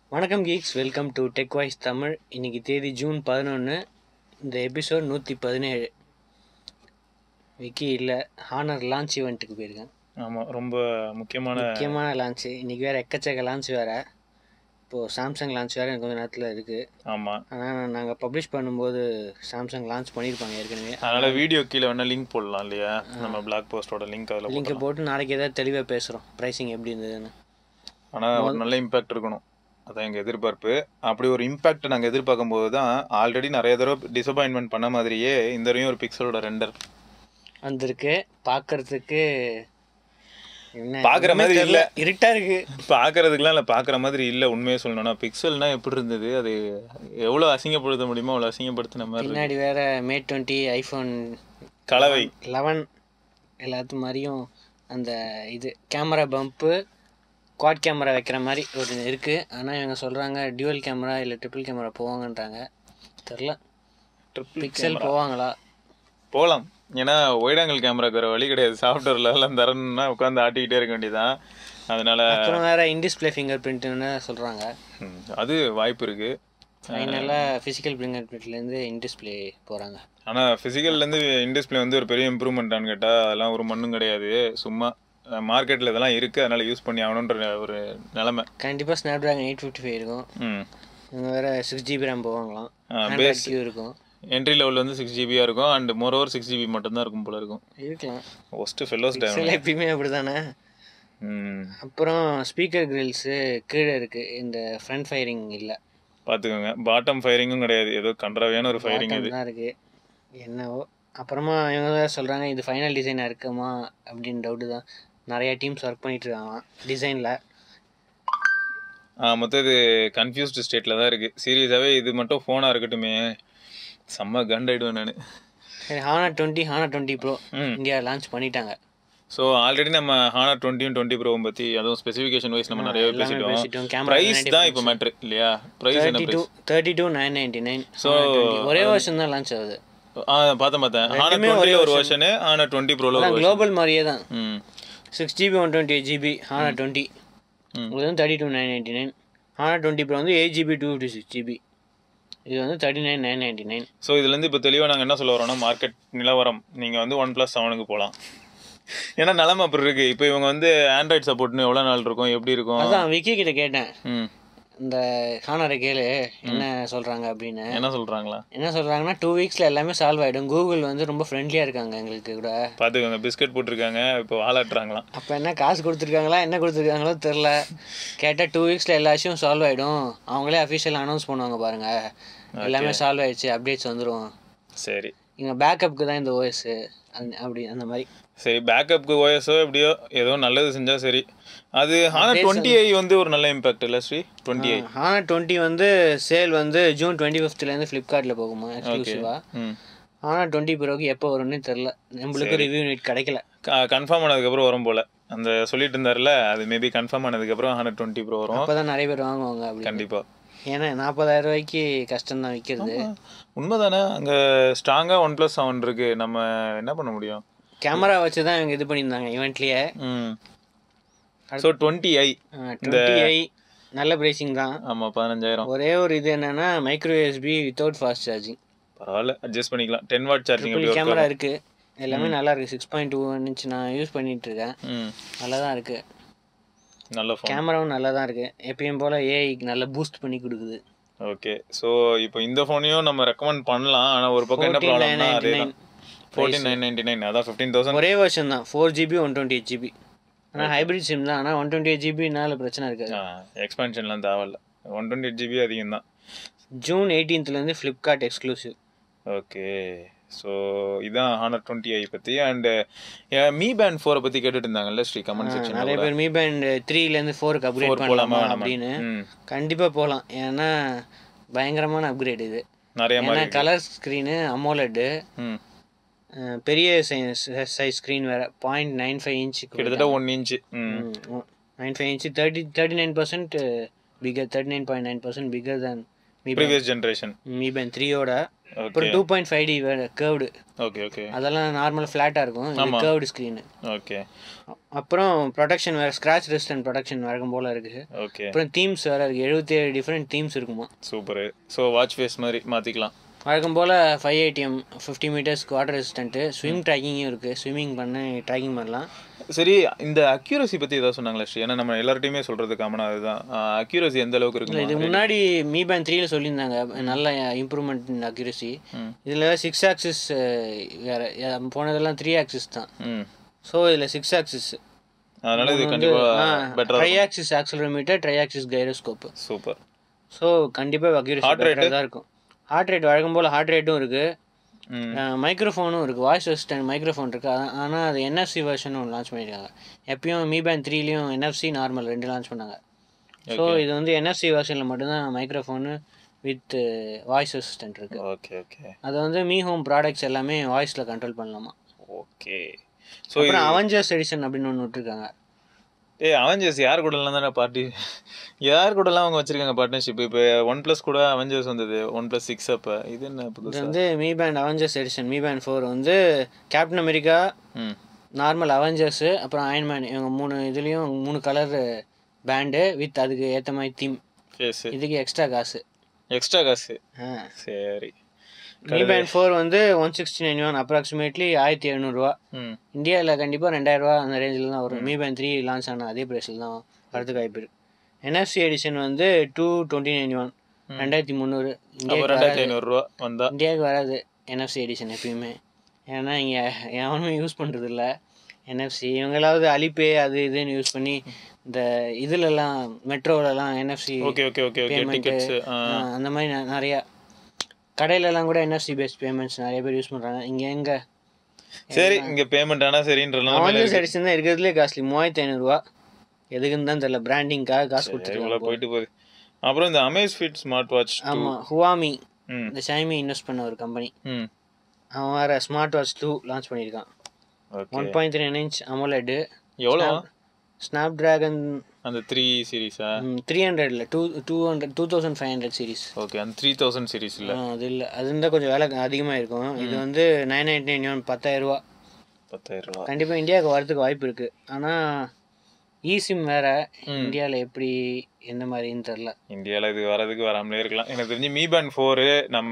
வணக்கம் geeks welcome to tech voice Tamil இன்னைக்கு தேதி ஜூன் பதினொன்று இந்த எபிசோட் நூற்றி பதினேழு விக்கி இல்லை ஹானர் லான்ச் ஈவெண்ட்டுக்கு போயிருக்கேன் ஆமாம் ரொம்ப முக்கியமான முக்கியமான லான்ச்சு இன்றைக்கி வேறு எக்கச்சக்க லான்ச் வேறு இப்போது சாம்சங் லான்ச் வேறு எனக்கு கொஞ்சம் நேரத்தில் இருக்குது ஆமாம் ஆனால் நாங்கள் பப்ளிஷ் பண்ணும்போது சாம்சங் லான்ச் பண்ணியிருப்பாங்க ஏற்கனவே அதனால் வீடியோ கீழே வேணால் லிங்க் போடலாம் இல்லையா நம்ம பிளாக் போஸ்டோட லிங்க் அதில் லிங்கை போட்டு நாளைக்கு ஏதாவது தெளிவாக பேசுகிறோம் ப்ரைஸிங் எப்படி இருந்ததுன்னு ஆனால் ஒரு நல்ல இம்பேக்ட் இருக்கணும் அதான் எங்கள் எதிர்பார்ப்பு அப்படி ஒரு இம்பேக்ட் நாங்கள் எதிர்பார்க்கும் போது தான் ஆல்ரெடி நிறைய தடவை டிசப்பாயின்மெண்ட் பண்ண மாதிரியே இந்த தடவையும் ஒரு பிக்சலோட ரெண்டர் வந்திருக்கு பார்க்கறதுக்கு என்ன பார்க்குற மாதிரி இல்லை இருட்டாக இருக்குது பார்க்கறதுக்குலாம் இல்லை பார்க்குற மாதிரி இல்லை உண்மையை சொல்லணும்னா பிக்சல்னா எப்படி இருந்தது அது எவ்வளோ அசிங்கப்படுத்த முடியுமோ அவ்வளோ அசிங்கப்படுத்தின மாதிரி இருக்கு. பின்னாடி வேற மே டுவெண்ட்டி ஐஃபோன் கலவை லெவன் எல்லாத்து மாதிரியும் அந்த இது கேமரா பம்ப்பு குவாட் கேமரா வைக்கிற மாதிரி ஒரு இருக்குது ஆனால் இவங்க சொல்கிறாங்க டியூவல் கேமரா இல்லை ட்ரிபிள் கேமரா போவாங்கன்றாங்க தெரில ட்ரிபிள் பிக்சல் போவாங்களா போகலாம் ஏன்னா ஒய்டாங்கல் கேமராக்கு வேறு வழி கிடையாது சாஃப்ட்வேரில் எல்லாம் தரணும்னா உட்காந்து ஆட்டிக்கிட்டே இருக்க வேண்டியதான் அதனால அப்புறம் வேற இன்டிஸ்பிளே ஃபிங்கர் பிரிண்ட்னு சொல்கிறாங்க ம், அது வாய்ப்பு இருக்கு ஃபைனலாக ஃபிசிக்கல் ஃபிங்கர் பிரிண்ட்லேருந்து இன்டிஸ்பிளே போகிறாங்க ஆனால் ஃபிசிக்கல்லேருந்து இன்டிஸ்பிளே வந்து ஒரு பெரிய இம்ப்ரூவ்மெண்ட்டான்னு கேட்டால் அதெல்லாம் ஒரு மண்ணும் கிடையாது சும்மா மார்க்கெட்டில் இதெல்லாம் இருக்குது அதனால் யூஸ் பண்ணி ஆகணுன்ற ஒரு நிலமை கண்டிப்பாக Snapdragon eight fifty five இருக்கும் ம் இவங்க வேற சிக்ஸ் ஜிபி ரேம் போவாங்களாம் பேஸ் ஆண்ட்ராய்ட் கியூ இருக்கும் என்ட்ரி லெவல் வந்து சிக்ஸ் ஜிபியாக இருக்கும் and more over six GB மட்டும்தான் இருக்கும் போல இருக்கும் இருக்கலாம் ஒஸ்ட்டு ஃபெல்லோஸ் டைம் சில எப்பயுமே அப்படி தானே ம் அப்புறம் ஸ்பீக்கர் கிரில்ஸு கீழே இருக்குது இந்த ஃப்ரண்ட் ஃபயரிங் இல்லை பார்த்துக்கோங்க பாட்டம் ஃபயரிங்கும் கிடையாது ஏதோ கன்றாவியான ஒரு ஃபயரிங் இது தான் இருக்குது என்னவோ அப்புறமா இவங்க தான் சொல்கிறாங்க இது ஃபைனல் டிசைனாக இருக்குமா அப்படின்னு டவுட்டு தான் நிறைய டீம்ஸ் ஒர்க் பண்ணிட்டு இருக்காங்களாம் டிசைனில் ஆ மொத்தம் இது கன்ஃபியூஸ்டு ஸ்டேட்டில் தான் இருக்குது சீரியஸாகவே இது மட்டும் ஃபோனாக இருக்கட்டுமே செம்ம கண்டாயிடுவேன் நான் சரி Honor twenty Honor twenty pro ம் இந்தியா லான்ச் பண்ணிட்டாங்க ஸோ ஆல்ரெடி நம்ம ஹானர் டுவெண்ட்டியும் டுவெண்ட்டி ப்ரோவும் பற்றி அதுவும் ஸ்பெசிஃபிகேஷன் வைஸ் நம்ம நிறையவே எல்லாமே பேசிட்டோம் பேசிட்டோம் கேமரா ப்ரைஸ் தான் இப்போ மேட்ரு இல்லையா ப்ரைஸ் என்ன thirty two thirty two nine ninety nine So, ஒரே வருஷம் தான் லான்ச் ஆகுது ஆ பார்த்தேன் பார்த்தேன் ஹானர் டுவெண்ட்டியில் ஒரு வருஷனு ஹானர் டுவெண்ட்டி ப்ரோவில் ஒரு குளோபல் மாதிரியே தான் ம் six GB one twenty eight GB Honor twenty ம். இது வந்து thirty two nine ninety nine Honor twenty pro வந்து eight GB two fifty six GB இது வந்து thirty nine nine ninety nine so இதுலேருந்து இப்போ தெளிவாக நாங்கள் என்ன சொல்ல வரோம்னா மார்க்கெட் நிலவரம் நீங்கள் வந்து ஒன் ப்ளஸ் செவனுக்கு போகலாம் ஏன்னா நிலமை அப்படி இருக்கு இப்போ இவங்க வந்து ஆண்ட்ராய்ட் சப்போர்ட்னு எவ்வளோ நாள் இருக்கும் எப்படி இருக்கும் அதான் விக்கி கிட்ட கேட்டேன் ம் இந்த ஹானரை கேளு என்ன சொல்கிறாங்க அப்படின்னு என்ன சொல்கிறாங்களா என்ன சொல்கிறாங்கன்னா டூ வீக்ஸில் எல்லாமே சால்வ் ஆகிடும் கூகுள் வந்து ரொம்ப ஃப்ரெண்ட்லியாக இருக்காங்க எங்களுக்கு கூட பார்த்துக்கோங்க பிஸ்கட் போட்டிருக்காங்க இப்போ வாலாட்டுறாங்களாம் அப்போ என்ன காசு கொடுத்துருக்காங்களா என்ன கொடுத்துருக்காங்களோ தெரில கேட்டால் டூ வீக்ஸில் எல்லா விஷயம் சால்வ் ஆகிடும் அவங்களே அஃபிஷியல் அனௌன்ஸ் பண்ணுவாங்க பாருங்கள் எல்லாமே சால்வ் ஆயிடுச்சு அப்டேட்ஸ் வந்துடும் சரி இங்கே பேக்கப்புக்கு தான் இந்த ஓஎஸ் அந்த அப்படி அந்த மாதிரி சரி பேக்கப்புக்கு ஓஎஸ்ஓ எப்படியோ ஏதோ நல்லது செஞ்சால் சரி அது ஆனால் டுவெண்ட்டி ஐ வந்து ஒரு நல்ல இம்பாக்ட் இல்லை ஸ்ரீ டுவெண்ட்டி ஐ ஆனால் டுவெண்ட்டி வந்து சேல் வந்து ஜூன் டுவெண்ட்டி ஃபிஃப்த்லேருந்து ஃப்ளிப்கார்ட்டில் போகுமா எக்ஸ்க்ளூசிவாக ம் ஆனால் டுவெண்ட்டி ப்ரோக்கு எப்போ வரும்னு தெரில நம்மளுக்கு ரிவ்யூ நைட் கிடைக்கல கன்ஃபார்ம் ஆனதுக்கப்புறம் வரும் போல் அந்த சொல்லிட்டு இருந்தார்ல அது மேபி கன்ஃபார்ம் ஆனதுக்கப்புறம் ஹண்ட்ரட் டுவெண்ட்டி ப்ரோ வரும் அப்போ தான் நிறைய பேர் வாங்குவாங்க அப்படி கண்டிப்பாக ஏன்னா நாற்பதாயிரம் ரூபாய்க்கு கஷ்டம் தான் விற்கிறது உண்மைதானே அங்கே ஸ்ட்ராங்காக ஒன் ப்ளஸ் செவன் இருக்கு நம்ம என்ன பண்ண முடியும் கேமரா வச்சு தான் இவங்க இது பண்ணியிருந்தாங்க இவெண்ட்லேயே ம் so twenty i twenty i நல்ல ப்ரைஸிங் தான் ஆமாம் பதினஞ்சாயிரம் ஒரே ஒரு இது என்னன்னா micro USB without fast charging பரவாயில்ல அட்ஜஸ்ட் பண்ணிக்கலாம் டென் வாட் சார்ஜிங் எப்படி ட்ரிபிள் work கேமரா ஆகும்? இருக்கு எல்லாமே நல்லா இருக்கு சிக்ஸ் பாயிண்ட் டூ இன்ச் நான் யூஸ் பண்ணிட்டு இருக்கேன் ம் நல்லா தான் இருக்கு நல்ல ஃபோன் கேமராவும் நல்லா தான் இருக்கு எப்பயும் போல ஏஐ நல்லா பூஸ்ட் பண்ணி கொடுக்குது ஓகே ஸோ இப்போ இந்த ஃபோனையும் நம்ம ரெக்கமெண்ட் பண்ணலாம் ஆனால் ஒரு பக்கம் என்ன ப்ராப்ளம்னா அதே தான் ஃபோர்டீன் நைன் நைன்டி நைன் அதான் ஃபிஃப்டீன் தௌசண்ட் ஒரே வருஷம் தான் four GB one twenty eight GB ஆனால் ஹைப்ரிட் சிம் தான் ஆனால் ஒன் டுவெண்ட்டி எயிட் ஜிபினால பிரச்சனை இருக்காது எக்ஸ்பென்ஷன்லாம் தேவையில்ல ஒன் டுவெண்ட்டி எயிட் ஜிபி அதிகம் தான் ஜூன் எயிட்டீன்த்லேருந்து ஃப்ளிப்கார்ட் எக்ஸ்க்ளூசிவ் ஓகே ஸோ இதான் ஹானர் டுவெண்ட்டி ஐ பற்றி அண்டு மீ பேண்ட் ஃபோரை பற்றி கேட்டுட்டு இருந்தாங்கல்ல ஸ்ரீ கமெண்ட் செக்ஷன் நிறைய பேர் மீ பேண்ட் த்ரீலேருந்து ஃபோருக்கு அப்கிரேட் போலாமா பண்ணலாமா வேணாமா? அப்படின்னு ம் கண்டிப்பாக போகலாம் ஏன்னா பயங்கரமான அப்கிரேட் இது நிறைய ஏன்னா மாதிரி கலர் ஸ்க்ரீனு அமோலெட்டு ம் பெரிய சைஸ் ஸ்க்ரீன் வேறு பாயிண்ட் நைன் ஃபைவ் இன்ச்சு கிட்டத்தட்ட ஒன் இன்ச்சு ம் nine five inch thirty thirty nine percent figure thirty nine point nine percent figure than previous generation Mi band த்ரீயோட ஓகே அப்புறம் two point five D curved okay okay அதெல்லாம் normal ஃப்ளாட்டாக இருக்கும் இது curved screen okay அப்புறம் protection வேறு scratch resistant protection வழக்கம் போல் இருக்குது ஓகே அப்புறம் தீம்ஸ் வேறு இருக்குது எழுபத்தேழு டிஃப்ரெண்ட் தீம்ஸ் இருக்குமா சூப்பர் ஸோ வாட்ச் ஃபேஸ் மாதிரி மாற்றிக்கலாம் வழக்கம் போல் ஃபைவ் ஏடிஎம் ஃபிஃப்டி மீட்டர்ஸ்க்கு வாட்டர் ரெசிஸ்டன்ட்டு ஸ்விம் ட்ராக்கிங்கும் இருக்குது ஸ்விம்மிங் பண்ண ட்ராக்கிங் பண்ணலாம் சரி இந்த அக்யூரசி பற்றி ஏதாவது சொன்னாங்களா ஸ்ரீ ஏன்னா நம்ம எல்லார்ட்டையுமே சொல்கிறது காமனாக அதுதான் அக்யூரசி எந்த அளவுக்கு இதுக்கு இருக்குமா முன்னாடி மீ பேண்ட் த்ரீல சொல்லியிருந்தாங்க நல்ல இம்ப்ரூவ்மெண்ட் இன் அக்யூரசி ம். இதில் சிக்ஸ் ஆக்சிஸ் வேறு போனதெல்லாம் த்ரீ ஆக்சிஸ் தான் ம் ஸோ இதில் சிக்ஸ் ஆக்சிஸ் அதனால இது கண்டிப்பாக பெட்டராக tri axis accelerometer tri axis gyroscope super so கண்டிப்பாக அக்யூரசி பெட்டராக தான் இருக்கும் ஹார்ட் ரேட் வழக்கம் போல் ஹார்ட் ரேட்டும் இருக்குது ம் மைக்ரோஃபோனும் இருக்குது வாய்ஸ் அசிஸ்டன்ட் மைக்ரோஃபோன் இருக்குது ஆனால் அது என்எஃப்சி வெர்ஷன் ஒன்று லான்ச் பண்ணியிருக்காங்க எப்பயும் மீ பேண்ட் த்ரீலையும் என்எஃப்சி நார்மல் ரெண்டு லான்ச் பண்ணாங்க ஸோ இது வந்து என்எஃப்சி வெர்ஷனில் மட்டும்தான் மைக்ரோஃபோனு வித் வாய்ஸ் அசிஸ்டன்ட் இருக்குது ஓகே ஓகே அது வந்து மீ ஹோம் ப்ராடக்ட்ஸ் எல்லாமே வாய்ஸில் கண்ட்ரோல் பண்ணலாமா ஓகே ஸோ அப்புறம் அவெஞ்சர்ஸ் எடிஷன் அப்படின்னு ஒன்று விட்டுருக்காங்க ஏ அவெஞ்சர்ஸ் யார் கூடலாம் தானே பார்ட்டி யார் கூடலாம் அவங்க வச்சிருக்காங்க பார்ட்னர்ஷிப் இப்போ ஒன் ப்ளஸ் கூட அவெஞ்சர்ஸ் வந்தது ஒன் ப்ளஸ் சிக்ஸ் அப்போ இது என்ன இது புதுசா வந்து Mi band Avengers edition Mi band four வந்து கேப்டன் அமெரிக்கா ம் நார்மல் அவெஞ்சர்ஸு அப்புறம் அயன்மேன் இவங்க மூணு இதுலேயும் மூணு கலர் பேண்டு வித் அதுக்கு ஏற்ற மாதிரி தீம் ஃபேஸு இதுக்கு எக்ஸ்ட்ரா காசு எக்ஸ்ட்ரா காசு ஆ சரி மீ பேண்ட் ஃபோர் வந்து one sixty nine one approximately ஆயிரத்தி எழுநூறுவா ம் இந்தியாவில் கண்டிப்பாக ரெண்டாயிரரூவா அந்த ரேஞ்சில் தான் வரும் மீ பேண்ட் த்ரீ லான்ச் ஆன அதே ப்ரைஸில் தான் வரதுக்கு வாய்ப்பு இருக்கு என்எஃப்சி எடிஷன் வந்து டூ டுவெண்ட்டி நைன் ஒன் ரெண்டாயிரத்தி முந்நூறு அப்போ இந்தியாவுக்கு ரெண்டாயிரத்தி வராது ஐநூறுரூவா வந்தா இந்தியாவுக்கு வராது என்எஃப்சி எடிஷன் எப்பயுமே ஏன்னா இங்கே எவனும் யூஸ் பண்ணுறது இல்லை என்எஃப்சி இவங்களாவது அலிபே அது இதுன்னு யூஸ் பண்ணி இந்த இதுலலாம் மெட்ரோலலாம் NFC okay okay okay okay Payment. Tickets அந்த மாதிரி ந- நிறையா கடையிலலாம் கூட என்எஃப்சி பேஸ்ட் பேமெண்ட்ஸ் நிறைய பேர் யூஸ் பண்ணுறாங்க இங்கே எங்கே சரி இங்க பேமெண்ட் ஆனா சரின்றனால அவஞ்சர்ஸ் எடிஷன் தான் இருக்கிறதுலே காஸ்ட்லி மூவாயிரத்தி ஐநூறுரூவா எதுக்குன்னு தான் தெரியல பிராண்டிங்காக காசு இவ்வளோ கொடுத்துருக்காங்க போயிட்டு போகுது அப்புறம் இந்த அமேஸ் ஃபிட் ஸ்மார்ட் வாட்ச் ஆமாம் ஹுவாமி ம் இந்த ஷைமி இன்வெஸ்ட் பண்ண ஒரு கம்பெனி ம் அவன் வேறு ஸ்மார்ட் வாட்ச் டூ லான்ச் பண்ணியிருக்கான் okay one point three inch AMOLED எவ்வளோ ஸ்னாப் ட்ராகன் அந்த த்ரீ சீரீஸா த்ரீ ஹண்ட்ரட்ல two two hundred two thousand five hundred series okay அந்த த்ரீ தௌசண்ட் சீரீஸ் இல்லை அது இல்லை அது இருந்தால் கொஞ்சம் விலை அதிகமாக இருக்கும் இது வந்து நைன் நைன்டி நைன் ஒன் பத்தாயிரரூவா பத்தாயிரம் ரூபா கண்டிப்பாக இந்தியாவுக்கு வரதுக்கு வாய்ப்பு இருக்குது ஆனால் இசிம் வேற இந்தியாவில் எப்படி எந்த மாதிரின்னு தெரில இந்தியாவில் இது வரதுக்கு வராமலே இருக்கலாம் எனக்கு தெரிஞ்சு மீ பேண்ட் ஃபோரு நம்ம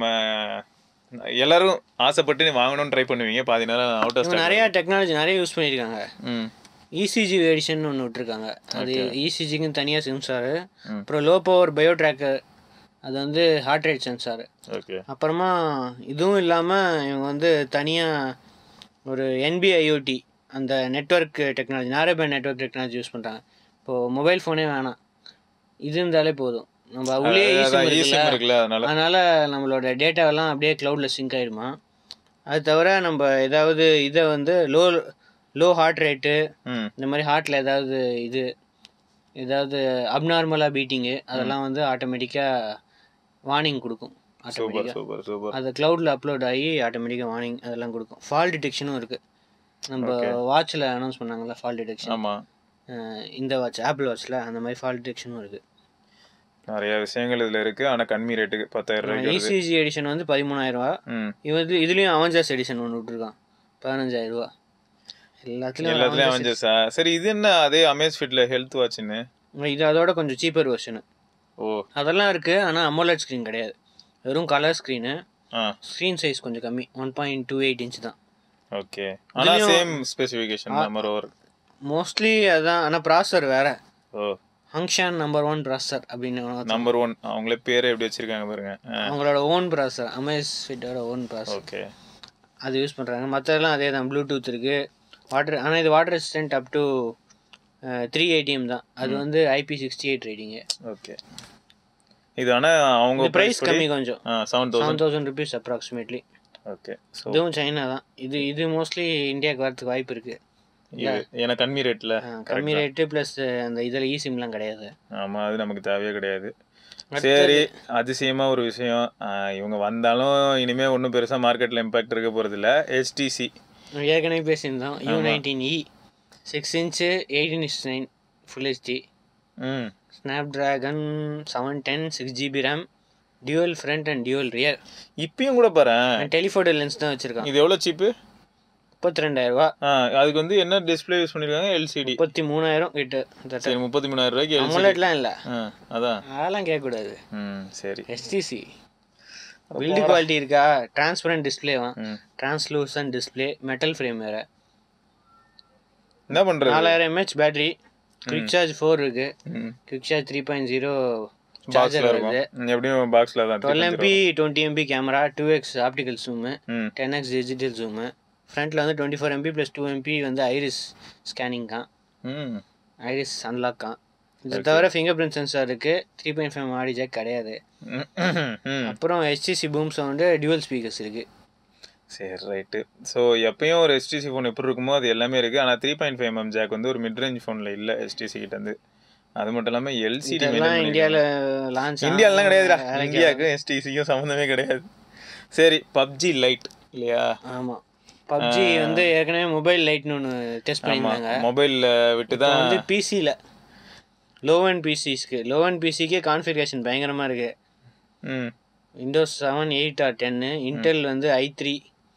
எல்லாரும் ஆசைப்பட்டு வாங்கணும்னு ட்ரை பண்ணுவீங்க பாதி நேரம் அவுட் ஆஃப் இவங்க நிறையா டெக்னாலஜி நிறைய யூஸ் பண்ணியிருக்காங்க ம் இசிஜி எடிஷன் ஒன்று விட்டுருக்காங்க அது இசிஜிக்குன்னு தனியாக சென்சாரு ம். அப்புறம் லோ பவர் பயோ ட்ராக்கர் அது வந்து ஹார்ட் ரேட் சென்சாரு ஓகே அப்புறமா இதுவும் இல்லாமல் இவங்க வந்து தனியாக ஒரு என்பிஐஓடி அந்த network technology narrowband network technology use பண்ணுறாங்க இப்போது மொபைல் ஃபோனே வேணாம் இது இருந்தாலே போதும் நம்ம உள்ளே அதான் ஈஸி ஈஸியம் இருக்குல்ல அதனால அதனால் நம்மளோட டேட்டாவெல்லாம் அப்படியே க்ளவுடில் சிங்க் ஆயிடுமா அது தவிர நம்ம ஏதாவது இதை வந்து லோ லோ ஹார்ட் ரேட்டு ம் இந்த மாதிரி ஹார்ட்டில் ஏதாவது இது ஏதாவது அப்நார்மலாக பீட்டிங்கு அதெல்லாம் வந்து ஆட்டோமேட்டிக்காக வார்னிங் கொடுக்கும் சூப்பர் ஆட்டோமேட்டிக்காக சூப்பர் சூப்பர் அது க்ளவுடில் அப்லோட் ஆகி ஆட்டோமேட்டிக்காக வார்னிங் அதெல்லாம் கொடுக்கும் ஃபால் டிடெக்ஷனும் இருக்குது நம்ம வாட்சில் அனௌன்ஸ் பண்ணாங்கல்ல ஃபால் டிடெக்ஷன் ஆமா இந்த வாட்ச் ஆப்பிள் வாட்ச்சில் அந்த மாதிரி ஃபால் டிடெக்ஷனும் இருக்குது நிறைய விஷயங்கள் இதுல இருக்கு ஆனா கம்மி ரேட்டுக்கு பத்தாயிரம் ரூபாய்க்கு வருது இசிஜி எடிஷன் வந்து பதிமூணாயிரரூவா ம் இவன் இதுலேயும் அவெஞ்சர்ஸ் எடிஷன் ஒன்று விட்ருக்கான் பதினஞ்சாயிரரூவா எல்லாத்துலேயும் எல்லாத்துலயும் அவஞ்சர்ஸா சரி இது என்ன அதே அமேஸ் ஃபிட்ல ஹெல்த் வாட்ச்னு இது அதோட கொஞ்சம் சீப்பர் வெர்ஷனு ஓ அதெல்லாம் இருக்குது ஆனால் அமோலட் ஸ்க்ரீன் கிடையாது வெறும் கலர் ஸ்க்ரீனு ஆ ஸ்க்ரீன் சைஸ் கொஞ்சம் கம்மி one point two eight inch தான் ஓகே ஆனா same specification number over mostly அதான் ஆனால் ப்ராசர் வேற ஓ ஹங்ஷான் நம்பர் ஒன் ப்ராசர் அப்படின்னு ஒண்ணு நம்பர் ஒன் அவங்களே பேரே எப்படி வச்சிருக்காங்க பாருங்க அவங்களோட ஓன் ப்ராசர் அமேஸ் ஃபிட்டோட ஓன் ப்ராசர் ஓகே அது யூஸ் பண்ணுறாங்க மற்றதெல்லாம் அதே தான் ப்ளூடூத் இருக்குது வாட்டர் ஆனால் இது water resistant up to three ATM தான் அது வந்து IP sixty eight rating okay இது ஆனா அவங்க ப்ரைஸ் கம்மி கொஞ்சம் seven thousand seven thousand rupees approximately okay so இதுவும் சைனா தான் இது இது மோஸ்ட்லி இந்தியாவுக்கு வரதுக்கு வாய்ப்பு இருக்குது இது ஏன்னா கம்மி ரேட்ல கம்மி ரேட்டு ப்ளஸ் அந்த இதில் இசிம்லாம் கிடையாது ஆமா அது நமக்கு தேவையே கிடையாது சரி அதிசயமா ஒரு விஷயம் ஆஹ் இவங்க வந்தாலும் இனிமே ஒன்றும் பெருசா மார்க்கெட்ல இம்பாக்ட் இருக்க போறது இல்ல HTC ஏற்கனவே பேசியிருந்தோம் U nineteen e six inch eighteen is nine full HD ம் Snapdragon seven ten six GB RAM dual front and dual rear இப்பயும் கூட பாரேன் டெலிஃபோட்டோ லென்ஸ் தான் வச்சுருக்கான் இது எவ்வளோ சீப்பு முப்பத்தி ரெண்டாயிரரூவா அதுக்கு வந்து என்ன டிஸ்ப்ளே யூஸ் பண்ணிருக்காங்க எல்சிடி முப்பத்தி மூணாயிரம் கிட்ட தட்ட சரி முப்பத்தி மூணாயிரம் ரூபாய்க்கு எல்சிடி அமுலட்லாம் இல்லை அதான் அதெல்லாம் கேட்கக்கூடாது ம் சரி எஸ்டிசி பில்டு குவாலிட்டி இருக்கா டிரான்ஸ்பரண்ட் டிஸ்பிளேவா ம் டிரான்ஸ்லூசன் டிஸ்பிளே மெட்டல் ஃப்ரேம் வேறு என்ன பண்றது நாலாயிரம் mAh battery quick charge four இருக்கு ம் quick charge three point zero பாக்ஸ்ல சார்ஜர் இருக்கும் வருது ம், எப்படியும் பாக்ஸ்ல தான் twelve MP twenty MP camera two X optical zoom ம் டென் எக்ஸ் டிஜிட்டல் ஜூமு ஃப்ரண்ட்டில் வந்து twenty four MP plus two MP வந்து ஐரிஸ் ஸ்கேனிங் தான் ம் ஐரிஸ் அன்லாக் தான் இதை தவிர ஃபிங்கர் பிரிண்ட் சென்சார் இருக்குது three point five audio jack கிடையாது ம், ம் அப்புறம் HTC BoomSound dual speakers இருக்குது சரி ரைட்டு ஸோ எப்பயும் ஒரு HTC ஃபோன் எப்படி இருக்குமோ அது எல்லாமே இருக்குது ஆனால் three point five mm jack வந்து ஒரு மிட் ரேஞ்ச் ஃபோனில் இல்லை HTC கிட்ட இருந்து அது மட்டும் இல்லாமல் எல்சிடி இதெல்லாம் இந்தியாவில் லான்ச் இந்தியாலாம் கிடையாதுடா இந்தியாவுக்கும் எஸ்டிசிக்கும் சம்மந்தமே கிடையாது சரி பப்ஜி லைட் இல்லையா ஆமாம் பப்ஜி வந்து ஏற்கனவே மொபைல் லைட்னு ஒன்று டெஸ்ட் பண்ணியிருந்தாங்க மொபைலில் விட்டு இப்போ தான் வந்து பிசியில் லோ அண்ட் பிசிஸ்க்கு லோ அண்ட் பிசிக்கே கான்ஃபிகரேஷன் பயங்கரமாக இருக்குது ம் விண்டோஸ் செவன் எயிட் ஆர் டென்னு இன்டெல் வந்து ஐ த்ரீ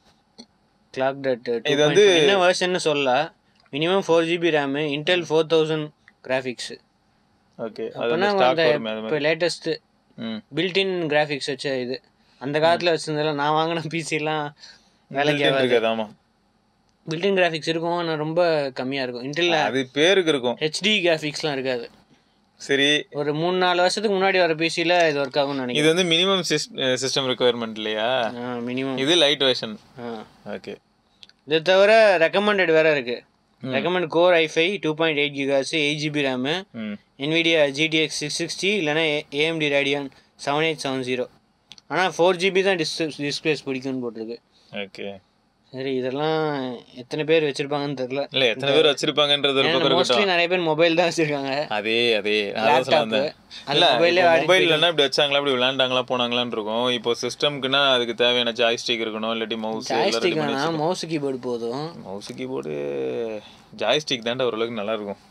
கிளாக் டட் இது வந்து- என்ன வெர்ஷன்னு சொல்லல minimum four GB RAM Intel four thousand graphics okay அது அப்போனா ஸ்டாக் அந்த வருமே அது இப்போ மாதிரி லேட்டஸ்ட்டு ம் பில்டின் கிராஃபிக்ஸ் வச்ச இது அந்த காலத்தில் வச்சிருந்ததில்ல நான் வாங்கின பிசிலாம் வேலைக்கு Built-in ஆகாது இருக்காது ஆமாம் பில்டின் கிராஃபிக்ஸ் இருக்கும் ஆனால் ரொம்ப கம்மியாக இருக்கும் இன்டெல்ல அது பேருக்கு இருக்கும் ஹெச்டி கிராஃபிக்ஸ்லாம் இருக்காது சரி ஒரு மூணு நாலு வருஷத்துக்கு முன்னாடி வர பிசியில் இது ஒர்க் ஆகும்னு இது நினைக்கிறேன் வந்து மினிமம் சிஸ்டம் ரெக்குயர்மெண்ட் இல்லையா மினிமம் இது லைட் வெர்ஷன் ஆ ஓகே இது தவிர ரெக்கமெண்டட் வேற இருக்கு recommend core i five two point eight gigs eight GB RAM hmm NVIDIA GTX six sixty இல்லைனா AMD Radeon seven eight seven zero ஆனால் ஃபோர் ஜிபி தான் டிஸ் டிஸ்பிளேஸ் பிடிக்கும்னு போட்டிருக்கு ஓகே சரி இதெல்லாம் எத்தனை பேர் வச்சிருப்பாங்கன்னு தெரியல இல்ல எத்தனை பேர் வச்சிருப்பாங்கன்றது ஒரு பக்கம் மோஸ்ட்லி இருக்கட்டும் நிறைய பேர் மொபைல் தான் வச்சிருக்காங்க அதே அதே அதான் சொல்ல வந்தேன் அந்த இல்ல மொபைலே ஆடி மொபைல் இல்லைன்னா இப்படி வச்சாங்களா இப்படி விளையாண்டாங்களா போனாங்களான்னு இருக்கும் இப்போ சிஸ்டம்க்குன்னா அதுக்கு தேவையான ஜாய்ஸ்டிக் இருக்கணும் இல்லாட்டி மவுஸ் ஜாய்ஸ்டிக் வேணாம் மவுஸ் கீபோர்டு போதும் மவுஸ் கீபோர்டு ஜாய்ஸ்டிக் தான்டா ஓரளவுக்கு நல்லா இருக்கும்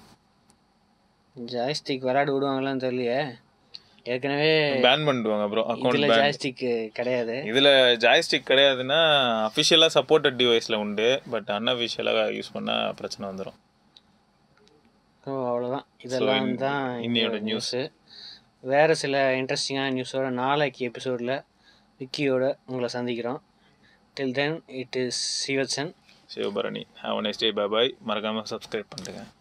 ஜாய்ஸ்டிக் விளையாட விடுவாங்களான்னு தெரியலையே ஏற்கனவே பேன் பண்ணிடுவாங்க அப்புறம் அக்கௌண்ட் இதில் பேன் ஜாய்ஸ்டிக் கிடையாது இதுல ஜாய்ஸ்டிக் கிடையாதுன்னா அஃபிஷியலாக சப்போர்ட்டட் டிவைஸ்ல உண்டு பட் அன்அஃபிஷியலாக யூஸ் பண்ணா பிரச்சனை வந்துடும் ஸோ அவ்வளோதான் இதெல்லாம் தான் இன்னையோட இன்னையோட நியூஸு வேறு சில இன்ட்ரெஸ்டிங்கான நியூஸோட நாளைக்கு எபிசோடில் விக்கியோட உங்களை சந்திக்கிறோம் till then it is Sivachan Sivabharani have next day bye மறக்காம சப்ஸ்கிரைப் பண்ணுங்க